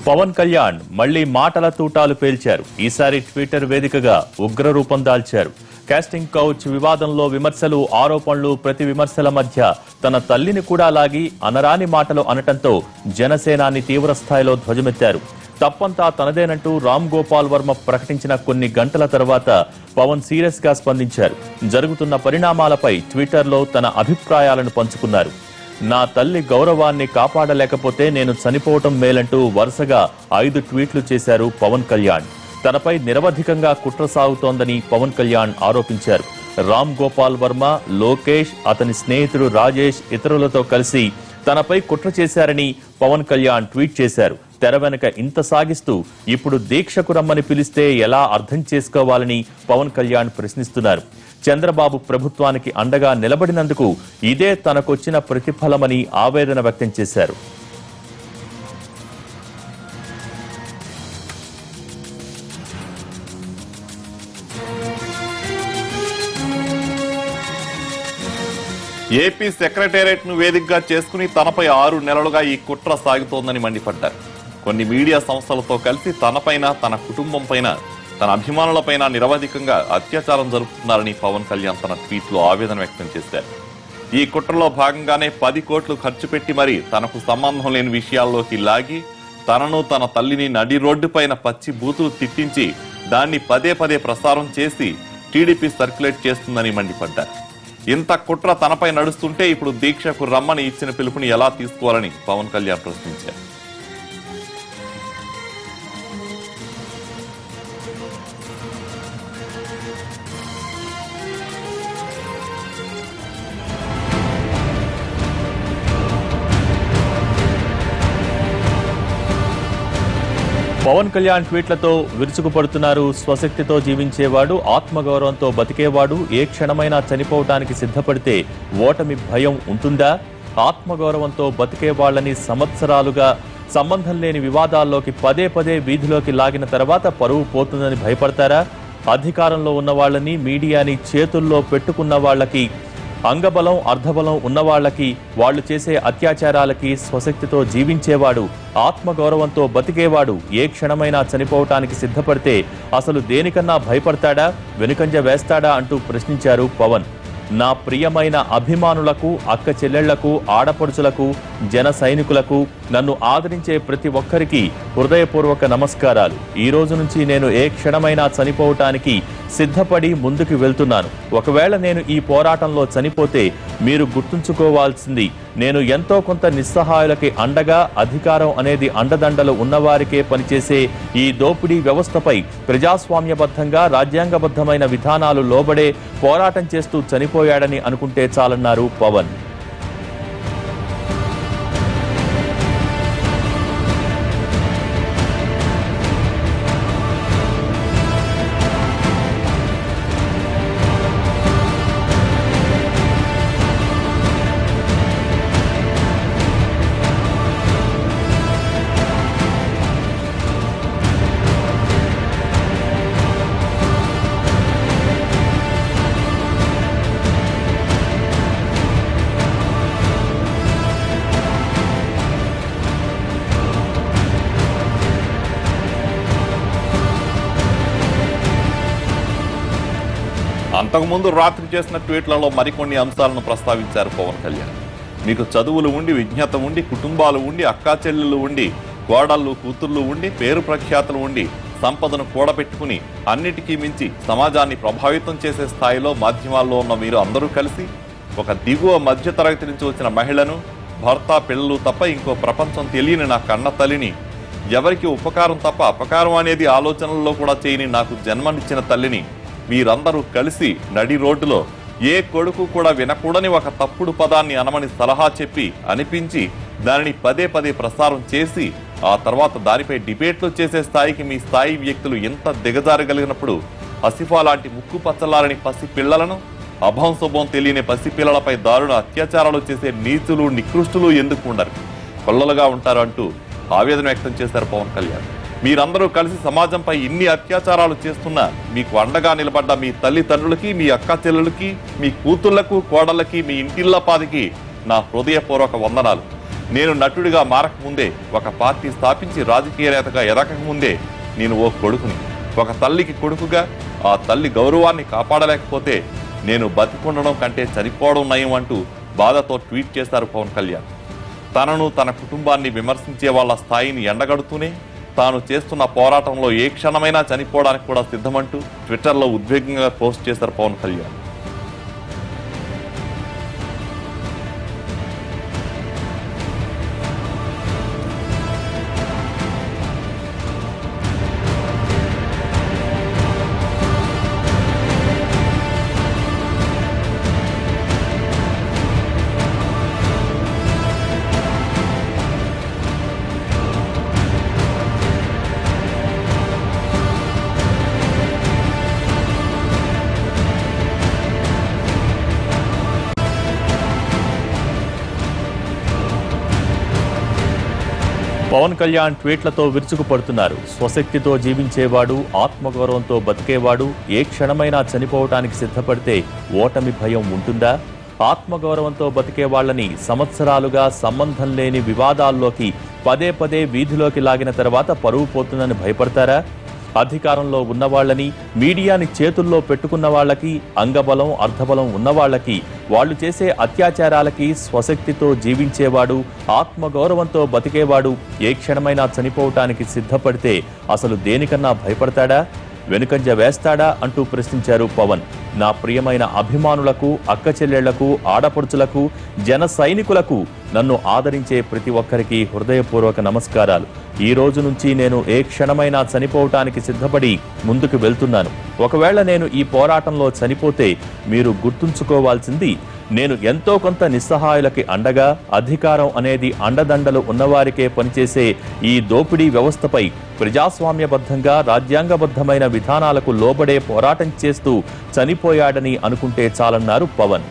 పవన్ కళ్యాణ్ మళ్లీ మాటల తూటాలు పేల్చారు ఈసారి ట్విట్టర్ వేదికగా ఉగ్ర రూపం దాల్చారు కాస్టింగ్ కౌచ్ వివాదంలో విమర్శలు ఆరోపణలు ప్రతి విమర్శల మధ్య తన తల్లిని కూడా లాగి అనరాని మాటలు అనటంతో జనసేనాని తీవ్ర స్థాయిలో ధ్వజమెత్తారు తప్పంతా తనదేనంటూ రామ్ గోపాల్ వర్మ ప్రకటించిన కొన్ని గంటల తర్వాత పవన్ సీరియస్ గా స్పందించారు జరుగుతున్న పరిణామాలపై ట్విట్టర్లో తన అభిప్రాయాలను పంచుకున్నారు నా తల్లి గౌరవాన్ని కాపాడలేకపోతే నేను చనిపోవటం మేలంటూ వరుసగా ఐదు ట్వీట్లు చేశారు పవన్ కళ్యాణ్ తనపై నిరవధికంగా కుట్ర సాగుతోందని పవన్ కళ్యాణ్ ఆరోపించారు రామ్ గోపాల్ వర్మ లోకేష్ అతని స్నేహితుడు రాజేష్ ఇతరులతో కలిసి తనపై కుట్ర చేశారని పవన్ కళ్యాణ్ ట్వీట్ చేశారు తెర వెనక ఇంత సాగిస్తూ ఇప్పుడు దీక్షకు రమ్మని పిలిస్తే ఎలా అర్థం చేసుకోవాలని పవన్ కళ్యాణ్ ప్రశ్నిస్తున్నారు చంద్రబాబు ప్రభుత్వానికి అండగా నిలబడినందుకు ఇదే తనకొచ్చిన ప్రతిఫలమని ఆవేదన వ్యక్తం చేశారు ఏపీ సెక్రటేరియట్ ను వేదికగా చేసుకుని తనపై ఆరు నెలలుగా ఈ కుట్ర సాగుతోందని మండిపడ్డారు కొన్ని మీడియా సంస్థలతో కలిసి తనపైన తన కుటుంబం పైన తన అభిమానులపైన నిరవధికంగా అత్యాచారం జరుపుతున్నారని పవన్ కళ్యాణ్ తన ట్వీట్ లో ఆవేదన వ్యక్తం చేశారు ఈ కుట్రలో భాగంగానే పది కోట్లు ఖర్చు పెట్టి మరి తనకు సంబంధం లేని విషయాల్లోకి లాగి తనను తన తల్లిని నడి రోడ్డుపైన పచ్చి బూతులు తిట్టించి దాన్ని పదే పదే ప్రసారం చేసి టీడీపీ సర్క్యులేట్ చేస్తుందని మండిపడ్డారు ఇంత కుట్ర తనపై నడుస్తుంటే ఇప్పుడు దీక్షకు రమ్మని ఇచ్చిన పిలుపుని ఎలా తీసుకోవాలని పవన్ కళ్యాణ్ ప్రశ్నించారు పవన్ కళ్యాణ్ ట్వీట్లతో విరుచుకుపడుతున్నారు స్వశక్తితో జీవించేవాడు ఆత్మగౌరవంతో బతికేవాడు ఏ క్షణమైనా చనిపోవటానికి సిద్ధపడితే ఓటమి భయం ఉంటుందా ఆత్మగౌరవంతో బతికే వాళ్ళని సంవత్సరాలుగా సంబంధం లేని వివాదాల్లోకి పదే పదే వీధిలోకి లాగిన తర్వాత పరువు పోతుందని భయపడతారా అధికారంలో ఉన్న వాళ్ళని మీడియాని చేతుల్లో పెట్టుకున్న వాళ్ళకి అంగబలం అర్ధబలం ఉన్నవాళ్లకి వాళ్ళు చేసే అత్యాచారాలకి స్వశక్తితో జీవించేవాడు ఆత్మగౌరవంతో బతికేవాడు ఏ క్షణమైనా చనిపోవటానికి సిద్ధపడితే అసలు దేనికన్నా భయపడతాడా వెనుకంజ వేస్తాడా అంటూ ప్రశ్నించారు పవన్ నా ప్రియమైన అభిమానులకు అక్క చెల్లెళ్లకు ఆడపడుచులకు జన సైనికులకు నన్ను ఆదరించే ప్రతి ఒక్కరికి హృదయపూర్వక నమస్కారాలు ఈ రోజు నుంచి నేను ఏ క్షణమైనా చనిపోవటానికి సిద్ధపడి ముందుకు వెళ్తున్నాను ఒకవేళ నేను ఈ పోరాటంలో చనిపోతే మీరు గుర్తుంచుకోవాల్సింది నేను ఎంతో కొంత నిస్సహాయులకి అండగా అధికారం అనేది అండదండలు ఉన్నవారికే పనిచేసే ఈ దోపిడీ వ్యవస్థపై ప్రజాస్వామ్యబద్ధంగా రాజ్యాంగబద్ధమైన విధానాలు లోబడే పోరాటం చేస్తూ చనిపోయాడని అనుకుంటే చాలన్నారు పవన్ అంతకుముందు రాత్రి చేసిన ట్వీట్లలో మరికొన్ని అంశాలను ప్రస్తావించారు పవన్ కళ్యాణ్ మీకు చదువులు ఉండి విజ్ఞత ఉండి కుటుంబాలు ఉండి అక్కా చెల్లెలు ఉండి కోడళ్ళు కూతుర్లు ఉండి పేరు ప్రఖ్యాతులు ఉండి సంపదను కూడబెట్టుకుని అన్నిటికీ మించి సమాజాన్ని ప్రభావితం చేసే స్థాయిలో మాధ్యమాల్లో ఉన్న మీరు అందరూ కలిసి ఒక దిగువ మధ్య తరగతి నుంచి వచ్చిన మహిళను భర్త పిల్లలు తప్ప ఇంకో ప్రపంచం తెలియని నా కన్న తల్లిని ఎవరికి ఉపకారం తప్ప అపకారం అనేది ఆలోచనల్లో కూడా చేయని నాకు జన్మనిచ్చిన తల్లిని మీరందరూ కలిసి నడి రోడ్డులో ఏ కొడుకు కూడా వినకూడని ఒక తప్పుడు పదాన్ని అనమని సలహా చెప్పి అనిపించి దానిని పదే పదే ప్రసారం చేసి ఆ తర్వాత దానిపై డిబేట్లు చేసే స్థాయికి మీ స్థాయి వ్యక్తులు ఎంత దిగజారగలిగినప్పుడు అసిఫా లాంటి ముక్కు పచ్చలారని పసి పిల్లలను అభం శుభం తెలియని పసి పిల్లలపై దారుణ అత్యాచారాలు చేసే నీచులు నికృష్టులు ఎందుకు ఉండరు కొల్లలుగా ఉంటారు అంటూ ఆవేదన వ్యక్తం చేశారు పవన్ కళ్యాణ్ మీరందరూ కలిసి సమాజంపై ఇన్ని అత్యాచారాలు చేస్తున్నా మీకు అండగా నిలబడ్డ మీ తల్లిదండ్రులకి మీ అక్క చెల్లెలకి మీ కూతుళ్లకు కోడళ్ళకి మీ ఇంటిళ్ళపాదికి నా హృదయపూర్వక వందనాలు నేను నటుడిగా మారకముందే ఒక పార్టీ స్థాపించి రాజకీయ నేతగా ఎదగకముందే నేను ఓ కొడుకుని ఒక తల్లికి కొడుకుగా ఆ తల్లి గౌరవాన్ని కాపాడలేకపోతే నేను బతికుండడం కంటే చనిపోవడం నయం అంటూ బాధతో ట్వీట్ చేశారు పవన్ కళ్యాణ్ తనను తన కుటుంబాన్ని విమర్శించే వాళ్ళ స్థాయిని ఎండగడుతూనే తాను చేస్తున్న పోరాటంలో ఏ క్షణమైనా చనిపోవడానికి కూడా సిద్ధమంటూ ట్విట్టర్లో ఉద్వేగంగా పోస్ట్ చేశారు పవన్ కళ్యాణ్ పవన్ కళ్యాణ్ ట్వీట్లతో విరుచుకుపడుతున్నారు స్వశక్తితో జీవించేవాడు ఆత్మగౌరవంతో బతికేవాడు ఏ క్షణమైనా చనిపోవటానికి సిద్ధపడితే ఓటమి భయం ఉంటుందా ఆత్మగౌరవంతో బతికే వాళ్ళని సంవత్సరాలుగా సంబంధం లేని వివాదాల్లోకి పదే పదే వీధిలోకి లాగిన తర్వాత పరువు పోతుందని భయపడతారా అధికారంలో ఉన్నవాళ్ళని మీడియాని చేతుల్లో పెట్టుకున్న వాళ్ళకి అంగబలం అర్ధబలం ఉన్నవాళ్ళకి వాళ్ళు చేసే అత్యాచారాలకి స్వశక్తితో జీవించేవాడు ఆత్మగౌరవంతో బతికేవాడు ఏ క్షణమైనా చనిపోవటానికి సిద్ధపడితే అసలు దేనికన్నా భయపడతాడా వెనుకంజ వేస్తాడా అంటూ ప్రశ్నించారు పవన్ నా ప్రియమైన అభిమానులకు అక్క చెల్లెళ్లకు ఆడపడుచులకు జన సైనికులకు నన్ను ఆదరించే ప్రతి ఒక్కరికి హృదయపూర్వక నమస్కారాలు ఈ రోజు నుంచి నేను ఏ క్షణమైనా చనిపోవటానికి సిద్ధపడి ముందుకు వెళ్తున్నాను ఒకవేళ నేను ఈ పోరాటంలో చనిపోతే మీరు గుర్తుంచుకోవాల్సింది నేను ఎంతో కొంత నిస్సహాయులకి అండగా అధికారం అనేది అండదండలు ఉన్నవారికే పనిచేసే ఈ దోపిడీ వ్యవస్థపై ప్రజాస్వామ్యబద్ధంగా రాజ్యాంగబద్ధమైన విధానాలకు లోబడే పోరాటం చేస్తూ చనిపోయాడని అనుకుంటే చాలన్నారు పవన్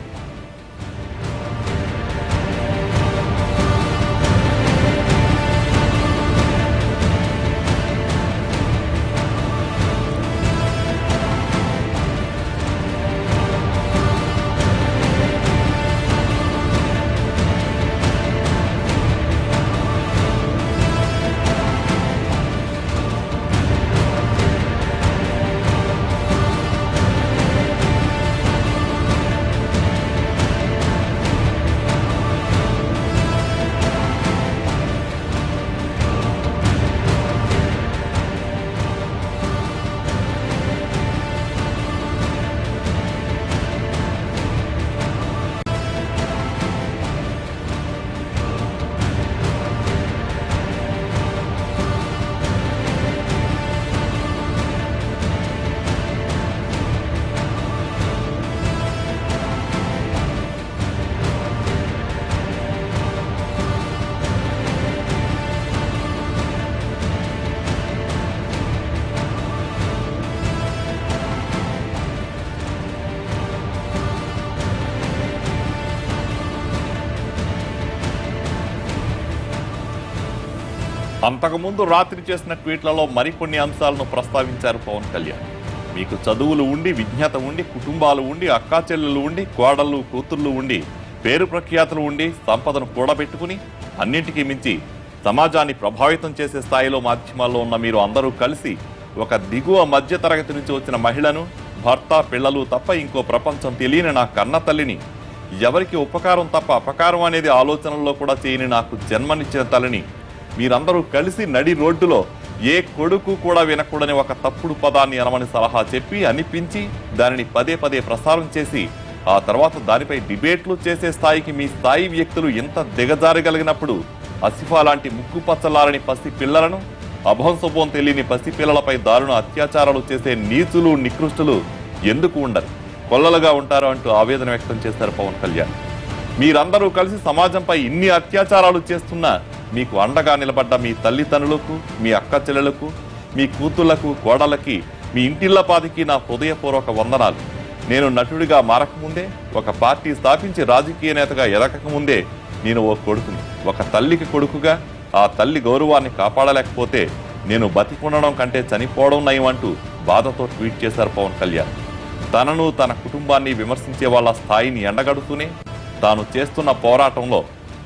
అంతకుముందు రాత్రి చేసిన ట్వీట్లలో మరికొన్ని అంశాలను ప్రస్తావించారు పవన్ కళ్యాణ్ మీకు చదువులు ఉండి విజ్ఞత ఉండి కుటుంబాలు ఉండి అక్కా చెల్లెలు ఉండి కోడళ్ళు కూతుర్లు ఉండి పేరు ప్రఖ్యాతులు ఉండి సంపదను కూడబెట్టుకుని అన్నింటికీ మించి సమాజాన్ని ప్రభావితం చేసే స్థాయిలో మాధ్యమాల్లో ఉన్న మీరు అందరూ కలిసి ఒక దిగువ మధ్య తరగతి నుంచి వచ్చిన మహిళను భర్త పిల్లలు తప్ప ఇంకో ప్రపంచం తెలియని నా కన్న తల్లిని ఎవరికి ఉపకారం తప్ప అపకారం అనేది ఆలోచనల్లో కూడా చేయని నాకు జన్మనిచ్చిన తల్లిని మీరందరూ కలిసి నడి రోడ్డులో ఏ కొడుకు కూడా వినకూడని ఒక తప్పుడు పదాన్ని అనమని సలహా చెప్పి అనిపించి దానిని పదే పదే ప్రసారం చేసి ఆ తర్వాత దానిపై డిబేట్లు చేసే స్థాయికి మీ స్థాయి వ్యక్తులు ఎంత దిగజారగలిగినప్పుడు అసిఫా లాంటి ముక్కు పచ్చలారని పసి పిల్లలను అభంశుభం తెలియని పసి పిల్లలపై దారుణ అత్యాచారాలు చేసే నీచులు నికృష్టులు ఎందుకు ఉండరు కొల్లలుగా ఉంటారు అంటూ ఆవేదన వ్యక్తం చేశారు పవన్ కళ్యాణ్ మీరందరూ కలిసి సమాజంపై ఇన్ని అత్యాచారాలు చేస్తున్నా మీకు అండగా నిలబడ్డ మీ తల్లిదండ్రులకు మీ అక్క చెల్లెలకు మీ కూతుళ్లకు కోడలకి మీ ఇంటిళ్లపాదికి నా హృదయపూర్వక వందనాలు నేను నటుడిగా మారకముందే ఒక పార్టీ స్థాపించి రాజకీయ నేతగా ఎదగకముందే నేను ఓ కొడుకుని ఒక తల్లికి కొడుకుగా ఆ తల్లి గౌరవాన్ని కాపాడలేకపోతే నేను బతికుండడం కంటే చనిపోవడం నయం అంటూ బాధతో ట్వీట్ చేశారు పవన్ కళ్యాణ్ తనను తన కుటుంబాన్ని విమర్శించే వాళ్ళ స్థాయిని ఎండగడుతూనే తాను చేస్తున్న పోరాటంలో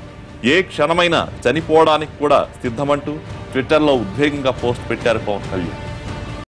ఏ క్షణమైనా చనిపోవడానికి కూడా సిద్ధమంటూ ట్విట్టర్లో ఉద్వేగంగా పోస్ట్ పెట్టారు పవన్ కళ్యాణ్